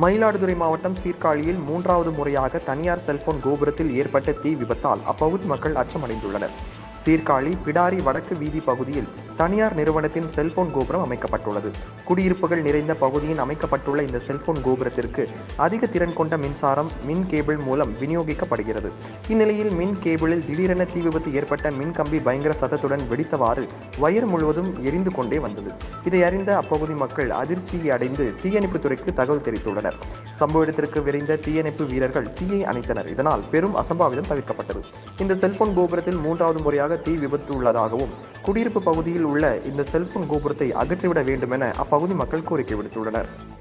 மயிலாடுதுறை மாவட்டம் சீர்காழியில் மூன்றாவது முறையாக தனியார் செல்போன் கோபுரத்தில் ஏற்பட்ட தீ விபத்தால் அப்பகுதி மக்கள் அச்சமடைந்துள்ளனர் சீர்காழி பிடாரி வடக்கு வீதி பகுதியில் தனியார் நிறுவனத்தின் செல்போன் கோபுரம் அமைக்கப்பட்டுள்ளது குடியிருப்புகள் நிறைந்த பகுதியில் அமைக்கப்பட்டுள்ள இந்த செல்போன் கோபுரத்திற்கு அதிக திறன் கொண்ட மின்சாரம் மின் கேபிள் மூலம் விநியோகிக்கப்படுகிறது இந்நிலையில் மின் கேபிளில் திடீரென தீ விபத்து ஏற்பட்ட மின் கம்பி பயங்கர சத்தத்துடன் வெடித்தவாறு வயர் முழுவதும் எரிந்து கொண்டே வந்தது இதை அறிந்த அப்பகுதி மக்கள் அதிர்ச்சியை அடைந்து தீயணைப்புத் துறைக்கு தகவல் தெரிவித்துள்ளனர் சம்பவ இடத்திற்கு விரைந்த தீயணைப்பு வீரர்கள் தீயை அணைத்தனர் இதனால் பெரும் அசம்பாவிதம் தவிர்க்கப்பட்டது இந்த செல்போன் கோபுரத்தில் மூன்றாவது முறையாக தீ விபத்து உள்ளதாகவும் குடியிருப்பு பகுதியில் உள்ள இந்த செல்போன் கோபுரத்தை அகற்றிவிட வேண்டும் என அப்பகுதி மக்கள் கோரிக்கை விடுத்துள்ளனர்